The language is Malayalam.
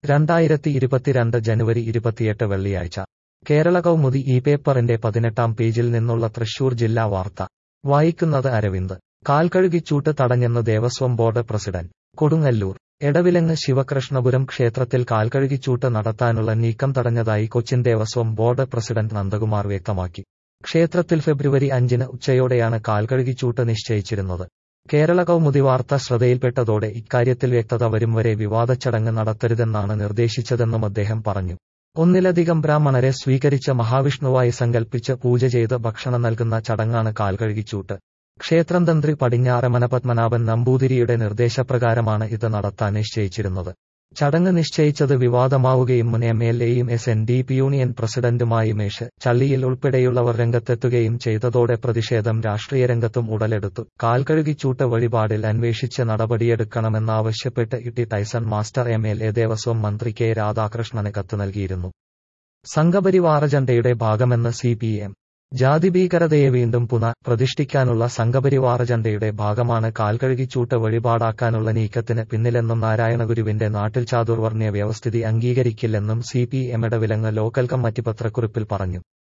രണ്ടായിരത്തി ഇരുപത്തിരണ്ട് ജനുവരി ഇരുപത്തിയെട്ട് വെള്ളിയാഴ്ച കേരള കൗമുദി ഈ പേപ്പറിന്റെ പതിനെട്ടാം പേജിൽ നിന്നുള്ള തൃശൂർ ജില്ലാ വാർത്ത വായിക്കുന്നത് അരവിന്ദ് കാൽക്കഴുകിച്ചൂട്ട് തടഞ്ഞെന്ന് ദേവസ്വം ബോർഡ് പ്രസിഡന്റ് കൊടുങ്ങല്ലൂർ എടവിലങ്ങ് ശിവകൃഷ്ണപുരം ക്ഷേത്രത്തിൽ കാൽക്കഴുകിച്ചൂട്ട് നടത്താനുള്ള നീക്കം തടഞ്ഞതായി കൊച്ചിൻ ദേവസ്വം ബോർഡ് പ്രസിഡന്റ് നന്ദകുമാർ വ്യക്തമാക്കി ക്ഷേത്രത്തിൽ ഫെബ്രുവരി അഞ്ചിന് ഉച്ചയോടെയാണ് കാൽക്കഴുകിച്ചൂട്ട് നിശ്ചയിച്ചിരുന്നത് കേരള കൗമുദി വാർത്ത ശ്രദ്ധയിൽപ്പെട്ടതോടെ ഇക്കാര്യത്തിൽ വ്യക്തത വരും വരെ വിവാദച്ചടങ്ങ് നടത്തരുതെന്നാണ് നിർദ്ദേശിച്ചതെന്നും അദ്ദേഹം പറഞ്ഞു ഒന്നിലധികം ബ്രാഹ്മണരെ സ്വീകരിച്ച മഹാവിഷ്ണുവായി സങ്കൽപ്പിച്ച് പൂജ ചെയ്ത് ഭക്ഷണം നൽകുന്ന ചടങ്ങാണ് കാൽക്കഴുകിച്ചൂട്ട് ക്ഷേത്രം തന്ത്രി പടിഞ്ഞാറമന പത്മനാഭൻ നമ്പൂതിരിയുടെ നിർദ്ദേശപ്രകാരമാണ് ഇത് നടത്താൻ നിശ്ചയിച്ചിരുന്നത് ചടങ്ങ് നിശ്ചയിച്ചത് വിവാദമാവുകയും മുൻ എം എൽ എയും S N D P union പ്രസിഡന്റുമായി മേഷ് ചള്ളിയിൽ ഉൾപ്പെടെയുള്ളവർ രംഗത്തെത്തുകയും ചെയ്തതോടെ പ്രതിഷേധം രാഷ്ട്രീയ രംഗത്തും ഉടലെടുത്തു കാൽക്കഴുകിച്ചൂട്ട് വഴിപാടിൽ അന്വേഷിച്ച് നടപടിയെടുക്കണമെന്നാവശ്യപ്പെട്ട് E T Taison master M L A Devaswom മന്ത്രി കെ രാധാകൃഷ്ണന് കത്ത് നൽകിയിരുന്നു സംഘപരിവാർ അജണ്ടയുടെ ഭാഗമെന്ന് സി പി എം ജാതിഭീകരതയെ വീണ്ടും പുനഃ പ്രതിഷ്ഠിക്കാനുള്ള സംഘപരിവാർ അജണ്ടയുടെ ഭാഗമാണ് കാൽക്കഴുകിച്ചൂട്ട് വഴിപാടാക്കാനുള്ള നീക്കത്തിന് പിന്നിലെന്നും നാരായണഗുരുവിന്റെ നാട്ടിൽ ചാതുർവർണ്ണ്യ വ്യവസ്ഥിതി അംഗീകരിക്കില്ലെന്നും C P M Edavilangu local committee പത്രക്കുറിപ്പിൽ പറഞ്ഞു